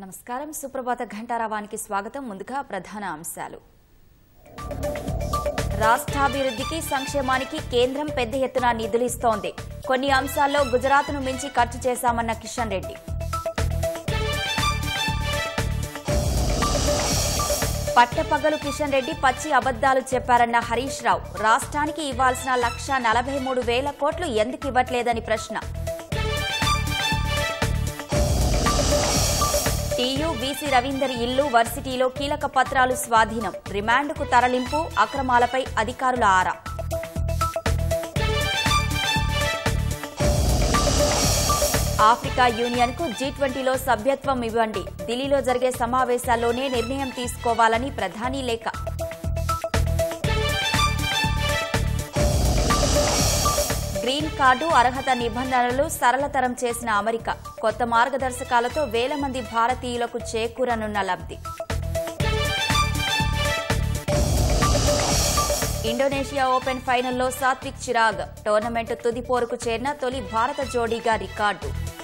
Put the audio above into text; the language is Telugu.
నమస్కారం సుప్రభాత ఘంటారావానికి స్వాగతం ముందుగా ప్రధాన అంశాలు రాష్ట్రాభివృద్ధికి సంక్షేమానికి కేంద్రం పెద్ద ఎత్తున నిధులిస్తోంది కొన్ని అంశాల్లో గుజరాత్ను మించి ఖర్చు చేశామన్న కిషన్ రెడ్డి పట్టపగలు కిషన్ రెడ్డి పచ్చి అబద్దాలు చెప్పారన్న హరీష్ రావు రాష్ట్రానికి ఇవ్వాల్సిన లక్ష నలభై మూడు వేల కోట్లు ఎందుకు ఇవ్వట్లేదని ప్రశ్న టీయూ బీసీ రవీందర్ ఇల్లు వర్సిటీలో కీలక పత్రాలు స్వాధీనం రిమాండ్కు తరలింపు అక్రమాలపై అధికారుల ఆరా ఆఫ్రికా యూనియన్ కు జీ ట్వంటీలో సభ్యత్వం ఇవ్వండి ఢిల్లీలో జరిగే సమావేశాల్లోనే నిర్ణయం తీసుకోవాలని ప్రధాని లేఖ గ్రీన్ కార్డు అర్హత నిబంధనలు సరళతరం చేసిన అమెరికా కొత్త మార్గదర్శకాలతో వేల మంది భారతీయులకు చేకూరనున్న లబ్ధి ఇండోనేషియా ఓపెన్ ఫైనల్లో సాత్విక్ చిరాగ్ టోర్నమెంట్ తుది పోరుకు చేరిన తొలి భారత జోడీగా రికార్డు